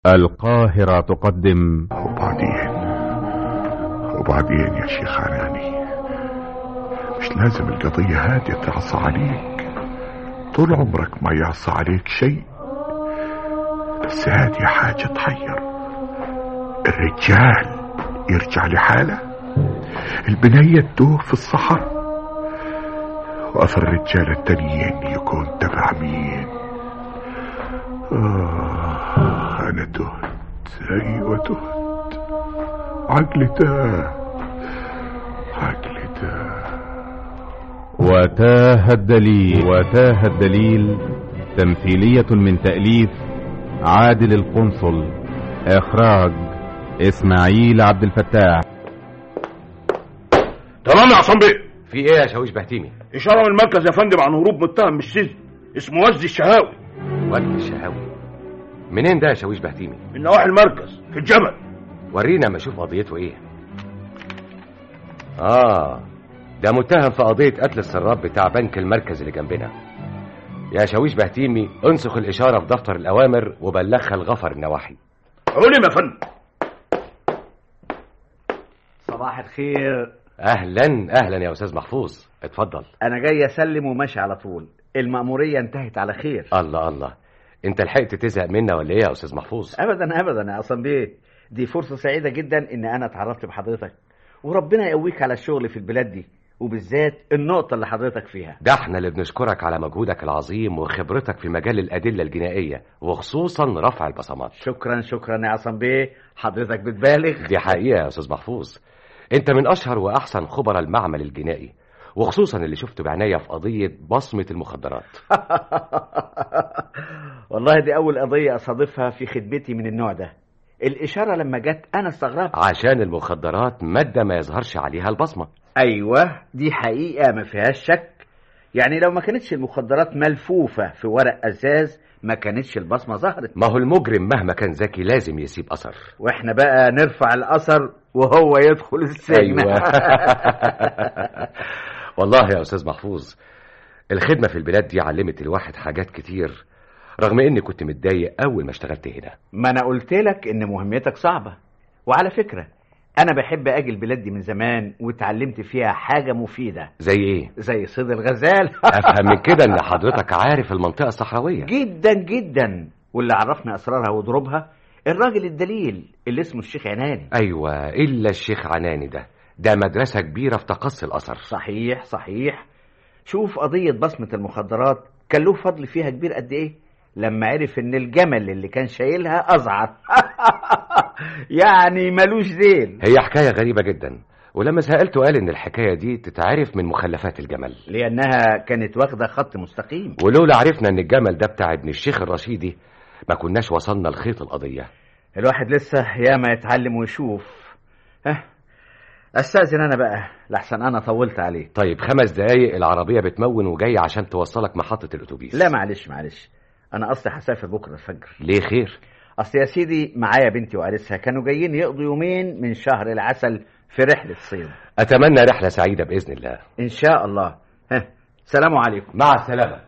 القاهرة تقدم وبعدين وبعدين يا شيخ عناني مش لازم القضية هادية تعصى عليك طول عمرك ما يعصى عليك شيء بس هذه حاجة تحير الرجال يرجع لحاله البنية تدوه في الصحراء وأثر الرجال التانيين يكون تبع مين آه أنا تهت أيوة تهت عقلي تاه عقلي تاه وتاه الدليل وتاه الدليل تمثيلية من تأليف عادل القنصل إخراج إسماعيل عبد الفتاح تمام يا عصام بيه في ايه يا شاويش بهتيمي اشاره من المركز يا فندم عن هروب متهم من السجن اسمه وزي الشهاوي وجه الشهاوي منين ده يا شاويش بهتيمي من نواحي المركز في الجبل ورينا اما اشوف قضيته ايه اه ده متهم في قضية قتل السراب بتاع بنك المركز اللي جنبنا يا شاويش بهتيمي انسخ الإشارة في دفتر الأوامر وبلغها الغفر النواحي علم يا فندم صباح الخير أهلا أهلا يا أستاذ محفوظ اتفضل انا جاي اسلم وماشي على طول المأمورية انتهت على خير الله الله انت لحقت تزهق منا ولا ايه يا أستاذ محفوظ ابدا ابدا يا عصام بيه دي فرصة سعيدة جدا ان انا اتعرفت بحضرتك وربنا يقويك على الشغل في البلاد دي وبالذات النقطة اللي حضرتك فيها ده احنا اللي بنشكرك على مجهودك العظيم وخبرتك في مجال الأدلة الجنائية وخصوصا رفع البصمات شكرا شكرا يا عصام بيه حضرتك بتبالغ دي حقيقة يا أستاذ محفوظ أنت من أشهر وأحسن خبراء المعمل الجنائي وخصوصا اللي شفته بعناية في قضية بصمة المخدرات والله دي اول قضية اصادفها في خدمتي من النوع ده الاشارة لما جت انا استغربت عشان المخدرات مادة ما يظهرش عليها البصمة ايوه دي حقيقة ما فيهاش شك يعني لو ما كانتش المخدرات ملفوفة في ورق ازاز ما كانتش البصمة ظهرت ما هو المجرم مهما كان ذكي لازم يسيب أثر واحنا بقى نرفع الاثر وهو يدخل السجن أيوة والله يا أستاذ محفوظ الخدمة في البلاد دي علمت الواحد حاجات كتير رغم إني كنت متضايق أول ما اشتغلت هنا ما انا قلت لك ان مهمتك صعبة وعلى فكرة انا بحب اجي البلاد دي من زمان واتعلمت فيها حاجة مفيدة زي إيه؟ زي صيد الغزال أفهم من كده إن حضرتك عارف المنطقة الصحراوية جدا جدا واللي عرفني اسرارها وضروبها الراجل الدليل اللي اسمه الشيخ عناني أيوة إلا الشيخ عناني ده ده مدرسة كبيرة في تقصي الأثر صحيح صحيح شوف قضية بصمة المخدرات كان له فضل فيها كبير قد ايه لما عرف ان الجمل اللي كان شايلها ازعر يعني ملوش ذيل هي حكاية غريبة جدا ولما سألته قال إن الحكاية دي تتعرف من مخلفات الجمل لانها كانت واخدة خط مستقيم ولولا عرفنا إن الجمل ده بتاع ابن الشيخ الرشيدي ما كناش وصلنا لخيط القضية الواحد لسه ياما يتعلم ويشوف ها استاذن انا بقى لحسن انا طولت عليك طيب خمس دقايق العربية بتمون وجاية عشان توصلك محطة الأتوبيس لا معلش معلش انا اصلي هسافر بكره الفجر ليه خير؟ اصل يا سيدي معايا بنتي وعريسها كانوا جايين يقضوا يومين من شهر العسل في رحله صيد أتمنى رحلة سعيدة بإذن الله ان شاء الله ها سلام عليكم مع السلامة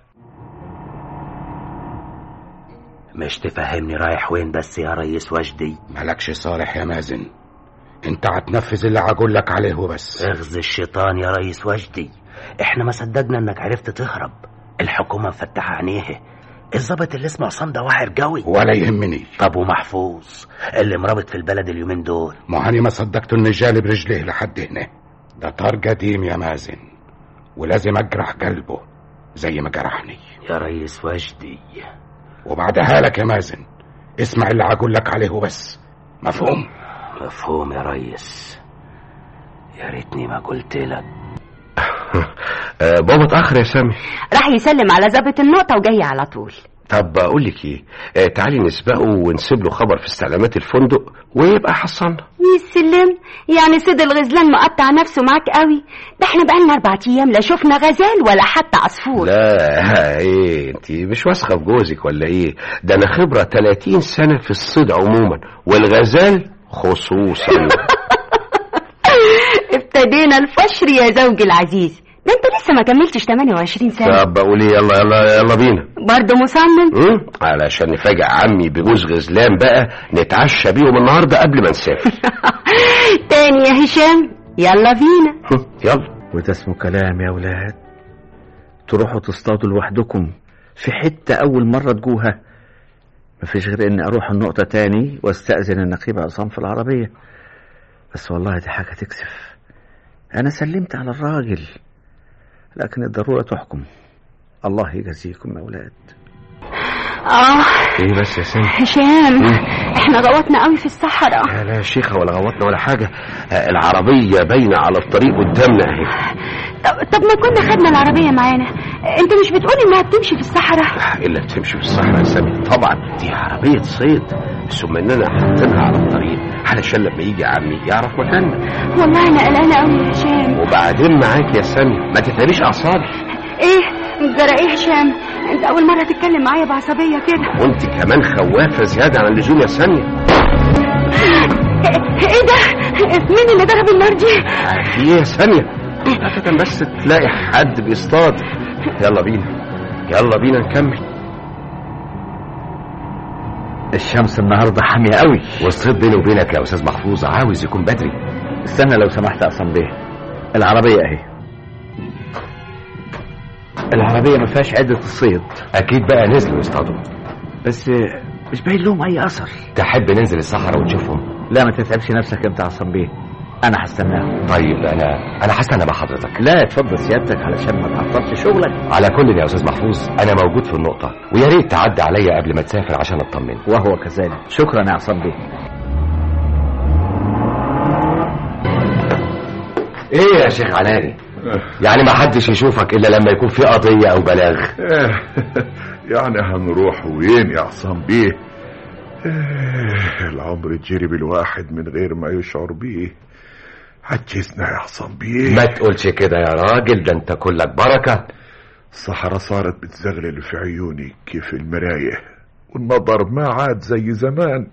مش تفهمني رايح وين بس يا ريس وجدي مالكش صالح يا مازن انت هتنفذ اللي هقول لك عليه وبس اغز الشيطان يا ريس وجدي احنا ما صدقنا انك عرفت تهرب الحكومة مفتحة عينيها الظابط اللي اسمه عصام ده واحد قوي ولا يهمني طب ومحفوظ اللي مرابط في البلد اليومين دول ما هاني ما صدقت ان جالب رجليه لحد هنا ده طار قديم يا مازن ولازم اجرح قلبه زي ما جرحني يا ريس وجدي وبعدها لك يا مازن اسمع اللي هقول لك عليه وبس مفهوم مفهوم يا ريس يا ريتني ما قلت لك بابا اتأخر يا سامي راح يسلم على ظابط النقطة وجاي على طول طب أقول لك إيه آه، تعالي نسبقه ونسيب له خبر في استعلامات الفندق ويبقى حصلنا يسلم يعني سيد الغزلان مقطع نفسه معاك قوي ده احنا بقالنا اربع ايام لا شفنا غزال ولا حتى عصفور لا ايه انت مش واثقه في جوزك ولا ايه ده انا خبره 30 سنه في الصيد عموما والغزال خصوصا ابتدينا الفشر يا زوجي العزيز ده انت لسه ما كملتش 28 سنة طب بقول ايه يلا يلا يلا بينا برضه مصمم م? علشان نفاجئ عمي بجوز غزلان بقى نتعشى بيهم النهارده قبل ما نسافر تاني يا هشام يلا بينا يلا وده اسمه كلام يا ولاد تروحوا تصطادوا لوحدكم في حتة أول مرة تجوها مفيش غير إني أروح النقطة تاني واستأذن النقيب عصام في العربية بس والله دي حاجة تكسف أنا سلمت على الراجل لكن الضرورة تحكم الله يجازيكم يا ولاد اه ايه بس يا سامي هشام احنا غوطنا قوي في الصحراء لا لا يا شيخة ولا غوطنا ولا حاجة آه، العربية باينة على الطريق قدامنا اهي طب, طب ما كنا خدنا العربية معانا انت مش بتقول انها بتمشي في الصحراء الا بتمشي في الصحراء يا سامي طبعا دي عربية صيد ثم اننا حاطينها على الطريق علشان لما يجي عمي يعرف مكاننا والله انا قلقانة قوي يا هشام وبعدين معاك يا سامي ما تتعبيش اعصابي ايه جرى ايه هشام انت اول مرة تتكلم معايا بعصبية كده وانت كمان خوافة زيادة عن اللزوم يا سامية ايه ده مين اللي ضرب النار دي في ايه يا سامية ابدا بس تلاقي حد بيصطاد يلا بينا يلا بينا نكمل الشمس النهاردة حامية قوي والصيد بيني وبينك يا استاذ محفوظ عاوز يكون بدري استنى لو سمحت يا عصام بيه العربية اهي العربية ما فيهاش عدة الصيد اكيد بقى نزلوا يصطادوا بس مش باين لهم أي أثر تحب ننزل الصحراء ونشوفهم لا ما تتعبش نفسك انت يا عصام بيه انا هستناك طيب انا انا هستنى مع حضرتك لا اتفضل سيادتك علشان ما تعطلش شغلك على كل يا استاذ محفوظ انا موجود في النقطه ويا ريت تعدي عليا قبل ما تسافر عشان اطمن وهو كذلك شكرا يا عصام بيه ايه يا شيخ علاني يعني ما حدش يشوفك الا لما يكون في قضيه او بلاغ يعني هنروح وين يا عصام بيه إيه، العمر جري بالواحد من غير ما يشعر بيه عجزنا يا عصام بيه ما تقولش كده يا راجل ده انت كلك بركه الصحراء صارت بتزغلل في عيوني كيف المراية والنظر ما عاد زي زمان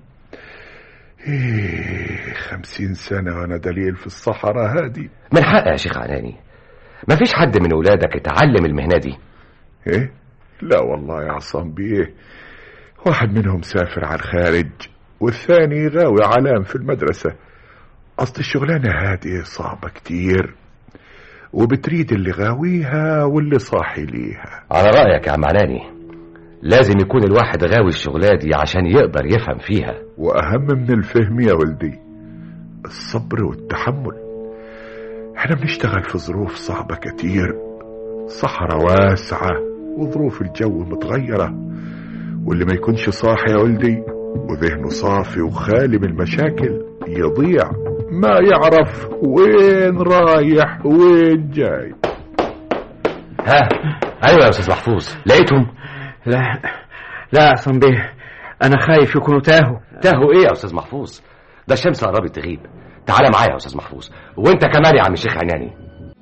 إيه خمسين سنة وأنا دليل في الصحراء هادي من حق يا شيخ علاني ما فيش حد من ولادك اتعلم المهنه دي إيه لا والله يا عصام بيه واحد منهم سافر على الخارج والثاني غاوي علام في المدرسة أصل الشغلانة هذه صعبة كتير وبتريد اللي غاويها واللي صاحي ليها على رايك يا عم علاني لازم يكون الواحد غاوي الشغلة دي عشان يقدر يفهم فيها وأهم من الفهم يا ولدي الصبر والتحمل احنا بنشتغل في ظروف صعبة كتير صحراء واسعة وظروف الجو متغيرة واللي ما يكونش صاحي يا ولدي وذهنه صافي وخالي من المشاكل يضيع ما يعرف وين رايح وين جاي ها ايوه يا استاذ محفوظ لقيتهم لا لا يا عصام بيه انا خايف يكونوا تاهوا تاهوا ايه يا استاذ محفوظ ده الشمس قربت تغيب تعالى معايا يا استاذ محفوظ وانت كمان يا عم الشيخ عناني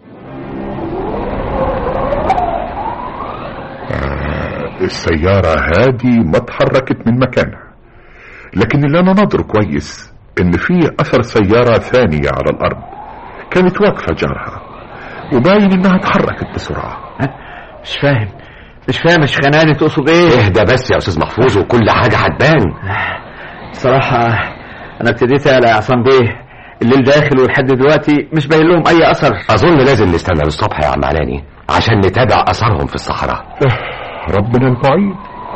السيارة هادي ما اتحركت من مكانها لكن اللي انا ناظره كويس ان في اثر سيارة ثانية على الارض كانت واقفة جارها وباين انها اتحركت بسرعة مش فاهم مش فاهم يا شيخ عناني تقصد ايه اهدى بس يا استاذ محفوظ وكل حاجه هتبان صراحة انا ابتديت اقلق يا عصام بيه الليل داخل ولحد دلوقتي مش باين لهم اي اثر اظن لازم نستنى للصبح يا عم علاني عشان نتابع اثرهم في الصحراء ربنا المعين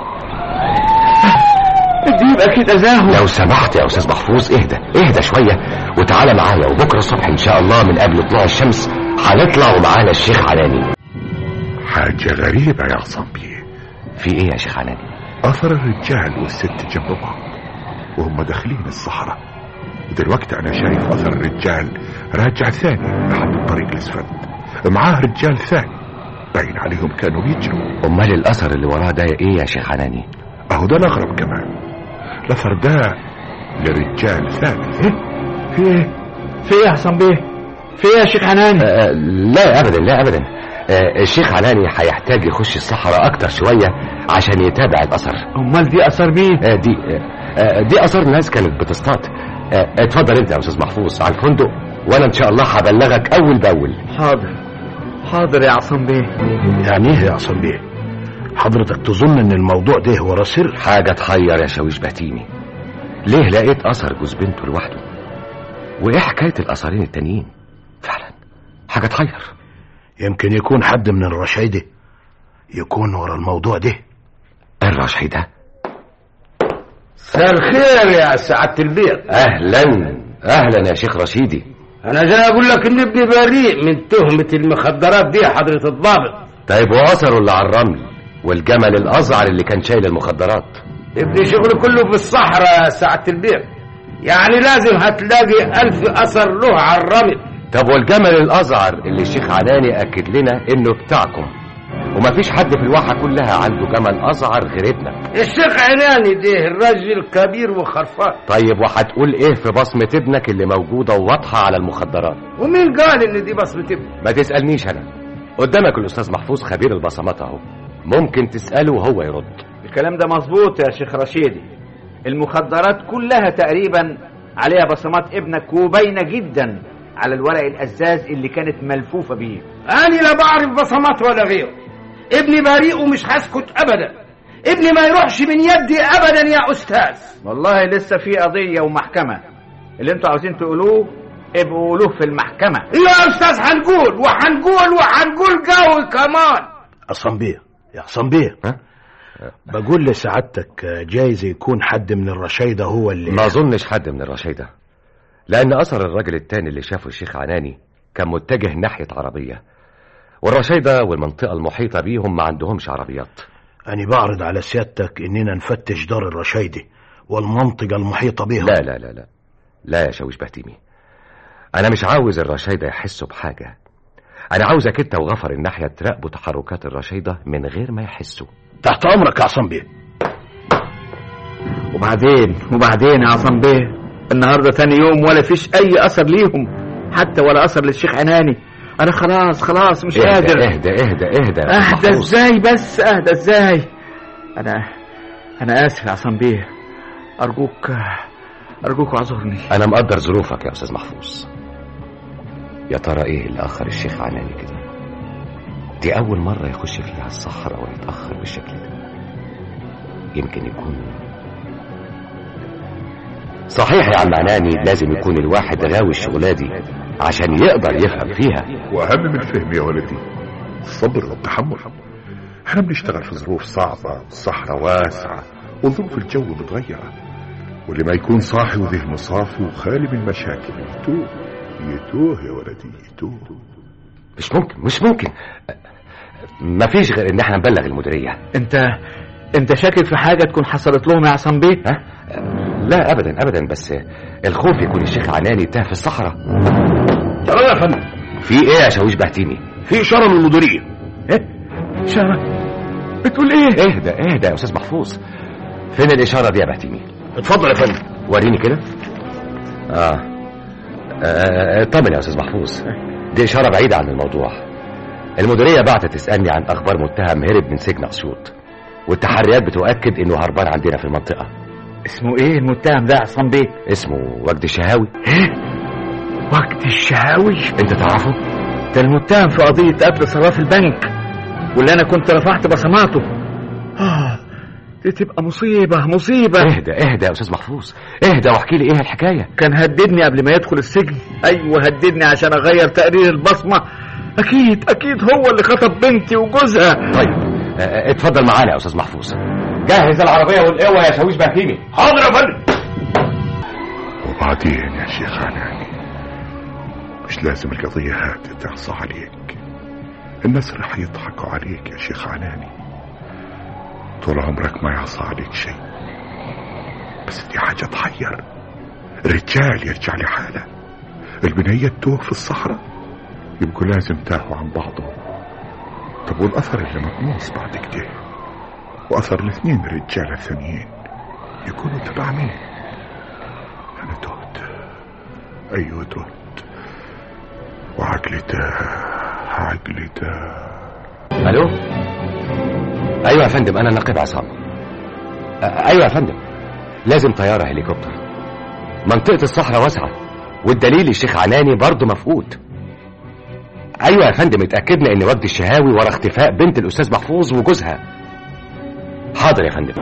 دي يبقى اكيد اذاهم لو سمحت يا استاذ محفوظ اهدى اهدى شويه وتعالى معايا وبكره الصبح ان شاء الله من قبل طلوع الشمس هنطلع ومعانا الشيخ علاني حاجة غريبة يا عصام بيه في ايه يا شيخ علاني اثر الرجال والست جنب بعض وهم داخلين الصحراء ودلوقتي انا شايف اثر الرجال راجع ثاني لحد الطريق الاسفل معاه رجال ثاني باين عليهم كانوا بيجروا امال الاثر اللي وراه ده ايه يا شيخ علاني اهو ده الاغرب كمان الاثر ده لرجال ثاني ايه في ايه في ايه يا عصام بيه في ايه يا شيخ عناني آه لا ابدا لا ابدا آه الشيخ علاني هيحتاج يخش الصحراء اكتر شويه عشان يتابع الاثر امال دي اثار مين آه دي آه آه دي اثار ناس كانت بتصطاد آه اتفضل انت يا استاذ محفوظ على الفندق وانا ان شاء الله هبلغك اول باول حاضر حاضر يا عصام بيه يعني ايه يا عصام بيه حضرتك تظن ان الموضوع ده وراه سر حاجة تحير يا شاويش بهتيمي ليه لقيت أثر جوز بنته لوحده وإيه حكاية الأثرين التانيين فعلا حاجة تحير يمكن يكون حد من الرشايدة يكون ورا الموضوع ده الرشحي ده مساء الخير يا سعادة البيت أهلا أهلا يا شيخ رشيدي أنا جاي أقول لك إن ابني بريء من تهمة المخدرات دي يا حضرة الضابط طيب وأثره اللي على الرمل والجمل الأزعر اللي كان شايل المخدرات ابني شغله كله في الصحراء يا سعادة البيت يعني لازم هتلاقي ألف أثر له على الرمل طب والجمل الأزعر اللي الشيخ عناني أكد لنا إنه بتاعكم ومفيش حد في الواحة كلها عنده جمل أزعر غير ابنك الشيخ عناني ده الراجل كبير وخرفان طيب وهتقول إيه في بصمة ابنك اللي موجودة وواضحة على المخدرات ومين قال إن دي بصمة ابني ما تسألنيش أنا قدامك الأستاذ محفوظ خبير البصمات أهو ممكن تسأله وهو يرد الكلام ده مظبوط يا شيخ رشيدي المخدرات كلها تقريبا عليها بصمات ابنك وباينه جدا على الورق الازاز اللي كانت ملفوفه بيه أنا لا بعرف بصمات ولا غيره ابني بريء ومش هسكت أبدا ابني ما يروحش من يدي أبدا يا أستاذ والله لسه في قضيه ومحكمه اللي انتوا عاوزين تقولوه ابقوا قولوه في المحكمه يا أستاذ هنقول وهنقول وهنقول قوي كمان عصام بيه يا عصام بيه ها؟ بقول لسعادتك جايز يكون حد من الرشايدة هو اللي ما أظنش حد من الرشيدة لأن أثر الراجل التاني اللي شافه الشيخ عناني كان متجه ناحية عربية والرشيدة والمنطقة المحيطة بيهم ما عندهمش عربيات أنا بعرض على سيادتك إننا نفتش دار الرشايدة والمنطقة المحيطة بها لا لا لا لا لا يا شاويش بهتيمي أنا مش عاوز الرشايدة يحسوا بحاجة أنا عاوزك أنت وغفر الناحية تراقبوا تحركات الرشيدة من غير ما يحسوا تحت أمرك يا عصام بيه وبعدين وبعدين يا عصام بيه النهارده تاني يوم ولا فيش اي اثر ليهم حتى ولا اثر للشيخ عناني انا خلاص خلاص مش قادر اهدى اهدى اهدى يا أستاذ اهدى محفوظ. ازاي بس اهدى ازاي انا انا اسف يا عصام بيه ارجوك ارجوك اعذرني أنا مقدر ظروفك يا أستاذ محفوظ يا ترى إيه اللي أخر الشيخ عناني كده دي أول مرة يخش فيها الصحراء ويتأخر بالشكل ده يمكن يكون صحيح يا عم عناني لازم يكون الواحد غاوي الشغلة دي عشان يقدر يفهم فيها واهم من الفهم يا ولدي الصبر والتحمل احنا بنشتغل في ظروف صعبة صحراء واسعة وظروف الجو متغيرة واللي ما يكون صاحي وذهنه صافي وخالي من مشاكل يتوه يتوه يا ولدي يتوه مش ممكن مش ممكن مفيش غير ان احنا نبلغ المديرية انت انت شاكك في حاجه تكون حصلت لهم يا عصام بيه ها؟ لا ابدا ابدا بس الخوف يكون الشيخ عناني تاه في الصحراء تمام يا فندم في ايه يا شاويش بهتيني في إشارة من المديرية ايه اشاره بتقول ايه اهدى اهدى يا استاذ محفوظ فين الاشاره دي يا بهتيمي اتفضل يا فندم وريني كده اه آه، اطمن يا استاذ محفوظ دي اشاره بعيده عن الموضوع المديريه بعتت تسالني عن اخبار متهم هرب من سجن اسيوط والتحريات بتؤكد انه هربان عندنا في المنطقه اسمه ايه المتهم ده يا عصام بيه اسمه وجد الشهاوي وقت الشهاوي انت تعرفه ده المتهم في قضيه قتل صراف البنك واللي انا كنت رفعت بصماته اه دي تبقى مصيبه مصيبه اهدى اهدى يا استاذ محفوظ اهدى واحكي لي ايه الحكايه كان هددني قبل ما يدخل السجن ايوه هددني عشان اغير تقرير البصمه اكيد اكيد هو اللي خطب بنتي وجوزها طيب آه، اتفضل معانا يا استاذ محفوظ جهز العربيه والقوه يا شاويش بهتيمي حاضر يا فندم وبعدين يا شيخ عناني مش لازم القضية هاتي تحصى عليك الناس رح يضحكوا عليك يا شيخ عناني طول عمرك ما يعصى عليك شيء بس دي حاجة تحير الرجال يرجع لحاله البنية تتوه في الصحراء يبقوا لازم تاهوا عن بعضهم طب والأثر اللي مطموس بعد كده وأثر الاثنين رجالة ثانيين يكونوا تبع مين أنا تهت أيوة تهت وعقلي تاه عقلي تاه الو ايوه يا فندم انا النقيب عصام أ- ايوه يا فندم لازم طياره هليكوبتر منطقه الصحراء واسعه والدليل الشيخ عناني برضه مفقود ايوه يا فندم اتاكدنا ان وجد الشهاوي ورا اختفاء بنت الاستاذ محفوظ وجوزها حاضر يا فندم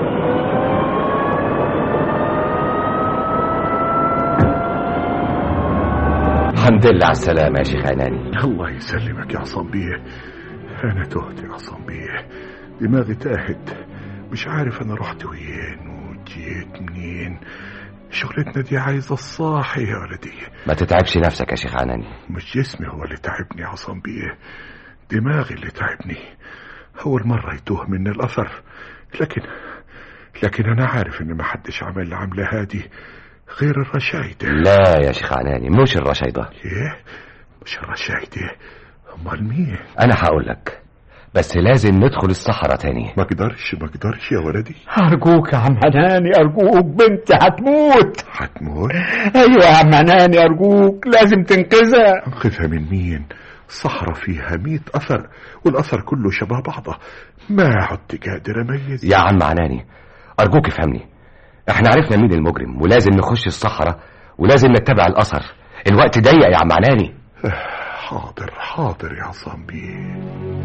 الحمد لله على السلامة يا شيخ عناني الله يسلمك يا عصام بيه انا تهت يا عصام بيه دماغي تاهت مش عارف انا رحت وين وجيت منين شغلتنا دي عايزة الصاحي يا ولدي ما تتعبش نفسك يا شيخ عناني مش جسمي هو اللي تعبني يا عصام بيه دماغي اللي تعبني أول مرة يتوه مني الأثر لكن لكن أنا عارف إن ما حدش عمل اللي عاملة هادي غير الرشايدة لا يا شيخ عناني مش الرشايدة إيه مش الرشايدة أمال مين انا هقول لك بس لازم ندخل الصحراء تاني ما اقدرش ما اقدرش يا ولدي أرجوك يا عم حناني أرجوك بنتي هتموت هتموت أيوة يا عم حناني أرجوك لازم تنقذها أنقذها من مين صحراء فيها مية أثر والأثر كله شبه بعضه ما عدت قادر أميز يا عم عناني ارجوك افهمني احنا عرفنا مين المجرم ولازم نخش الصحراء ولازم نتبع الاثر الوقت ضيق يا عم عناني حاضر حاضر يا عصام بيه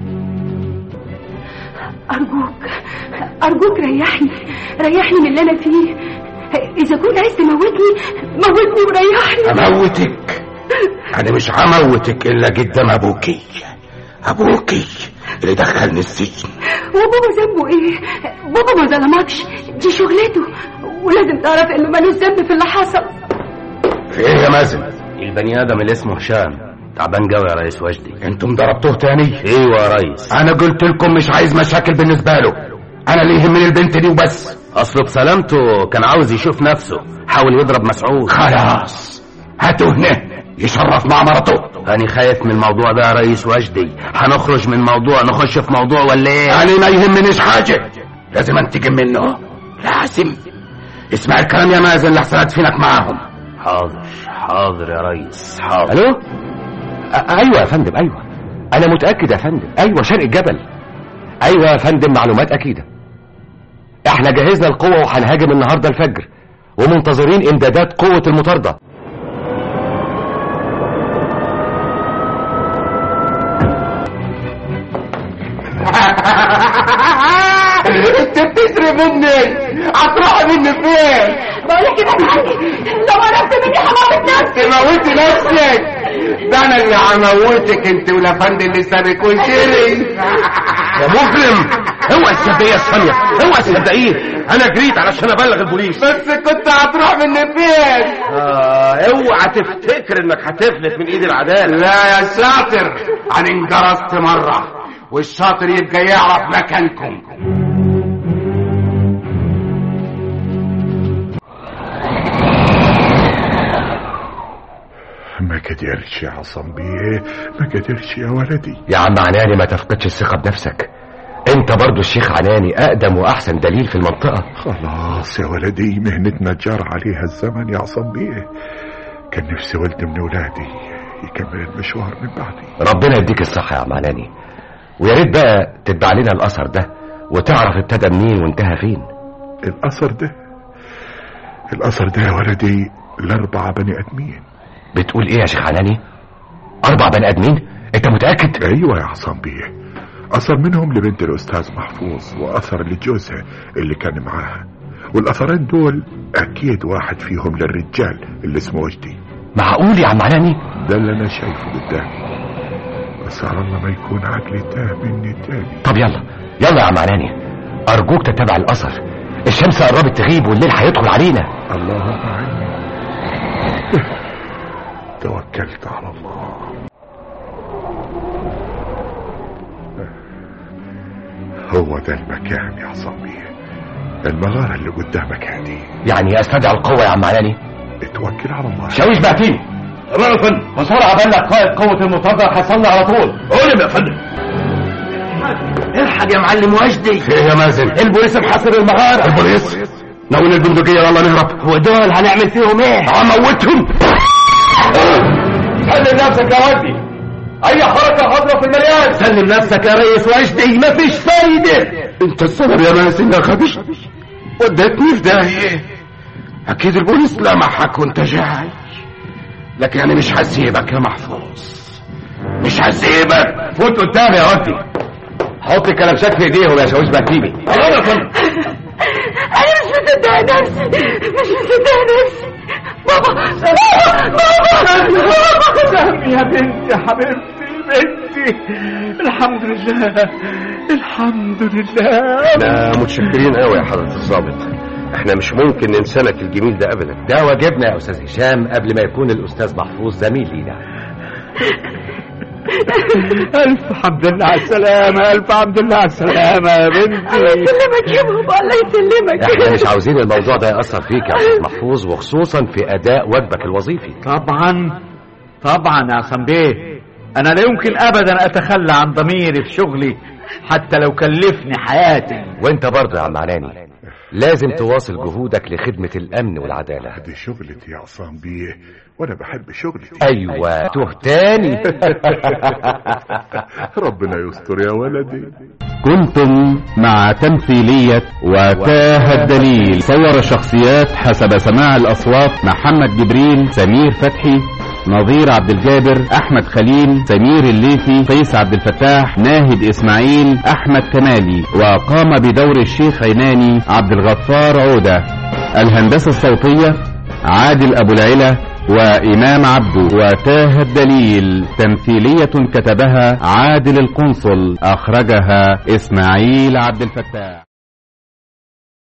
أرجوك أرجوك ريحني ريحني من اللي أنا فيه إذا كنت عايز تموتني موتني وريحني اموتك انا مش هموتك الا قدام ابوكي ابوكي اللي دخلني السجن وبابا ذنبه إيه؟ بابا ما ظلمكش دي شغلته ولازم تعرف إنه مالوش ذنب في اللي حصل في ايه يا مازن البني ادم اللي اسمه هشام تعبان قوي يا ريس وجدي انتم ضربتوه تاني ايوه يا ريس انا قلت لكم مش عايز مشاكل بالنسبه له انا اللي يهمني البنت دي وبس اصله بسلامته كان عاوز يشوف نفسه حاول يضرب مسعود خلاص هاتوا هنا يشرف مع مرته انا خايف من الموضوع ده يا ريس وجدي هنخرج من موضوع نخش في موضوع ولا ايه انا ما يهمنيش حاجه لازم انتقم منه لازم اسمع الكلام يا مازن لحسن ادفنك معاهم حاضر حاضر يا ريس حاضر الو أ- ايوه يا فندم ايوه انا متاكد يا فندم ايوه شرق الجبل ايوه يا فندم معلومات اكيده احنا جهزنا القوه وهنهاجم النهارده الفجر ومنتظرين امدادات قوه المطارده انت بتسرق مني هتروح مني فين بقول لك ابعد عني لو قربت مني هموت نفسي تموتي نفسك ده انا اللي هموتك انت والافندي اللي سابك وشري يا مجرم هو السبية الثانية هو الصدقيه انا جريت علشان ابلغ البوليس بس كنت هتروح مني فين آه اوعى تفتكر انك هتفلت من ايد العدالة لا يا شاطر انا انجرست مرة والشاطر يبقى يعرف مكانكم ما قدرش يا عصام بيه ما قدرش يا ولدي يا عم عناني ما تفقدش الثقه بنفسك انت برضو الشيخ عناني اقدم واحسن دليل في المنطقه خلاص يا ولدي مهنتنا جار عليها الزمن يا عصام بيه كان نفسي ولد من ولادي يكمل المشوار من بعدي ربنا يديك الصحه يا عم عناني ويا ريت بقى تتبع لنا الاثر ده وتعرف ابتدى منين وانتهى فين الأثر ده الأثر ده يا ولدي الأربعة بني آدمين بتقول ايه يا شيخ عناني اربع بني ادمين انت متاكد أيوة يا عصام بيه أثر منهم لبنت الأستاذ محفوظ وأثر لجوزها اللي كان معاها والأثرين دول أكيد واحد فيهم للرجال اللي اسمه وجدي معقول يا عم عناني ده اللي أنا شايفه قدامي بس على الله ما يكون عقلي تاه مني تاني طب يلا يلا يا عم عناني ارجوك تتبع الاثر الشمس قربت تغيب والليل هيدخل علينا اللهم أعني توكلت على الله هو ده المكان يا عصامي المغارة اللي قدامك هذه يعني استدعي القوه يا عم عناني اتوكل على الله شاويش بعتيني تمام يا فندم بسرعه بلغ قائد قوه المطارده حصلنا على طول قول يا فندم الحق يا معلم وجدي ايه يا مازن البوليس محاصر المغارة البوليس ناول البندقية يلا نهرب ودول هنعمل فيهم ايه هموتهم سلم نفسك يا ودي اي حركه حاضره في المليان سلم نفسك يا ريس وجدي مفيش فايدة انت السبب يا مازن يا خبيث وديتني في داهية اكيد البوليس لمحك وانت جاي لكن انا مش هسيبك يا محفوظ مش هسيبك فوت قدامي يا ودي حط الكلبشات في ايديهم يا شاويش بكتيبي الله يا فندم انا مش مصدقه نفسي مش مصدقه نفسي بابا بابا بابا يا بنتي حبيبتي بنتي الحمد لله الحمد لله احنا متشكرين قوي يا حضرة الضابط احنا مش ممكن ننسى لك الجميل ده ابدا ده واجبنا يا استاذ هشام قبل ما يكون الاستاذ محفوظ زميل لينا الف حمد لله على السلامه الف حمد لله على السلامه يا بنتي الله يسلمك يا بابا الله يسلمك احنا مش عاوزين الموضوع ده يأثر فيك يا استاذ محفوظ وخصوصا في اداء واجبك الوظيفي طبعا طبعا يا عصام بيه انا لا يمكن ابدا اتخلى عن ضميري في شغلي حتى لو كلفني حياتي وانت برضه يا عم عناني لازم تواصل جهودك لخدمة الامن والعدالة دي شغلتي يا عصام بيه وانا بحب شغلتي ايوه ته تاني ربنا يستر يا ولدي كنتم مع تمثيلية وتاه الدليل صور الشخصيات حسب سماع الأصوات محمد جبريل سمير فتحي نظير عبد الجابر أحمد خليل سمير الليثي قيس عبد الفتاح ناهد إسماعيل أحمد كمالي وقام بدور الشيخ عيناني عبد الغفار عودة الهندسة الصوتية عادل أبو العلا وإمام عبده وتاه الدليل تمثيلية كتبها عادل القنصل أخرجها إسماعيل عبد الفتاح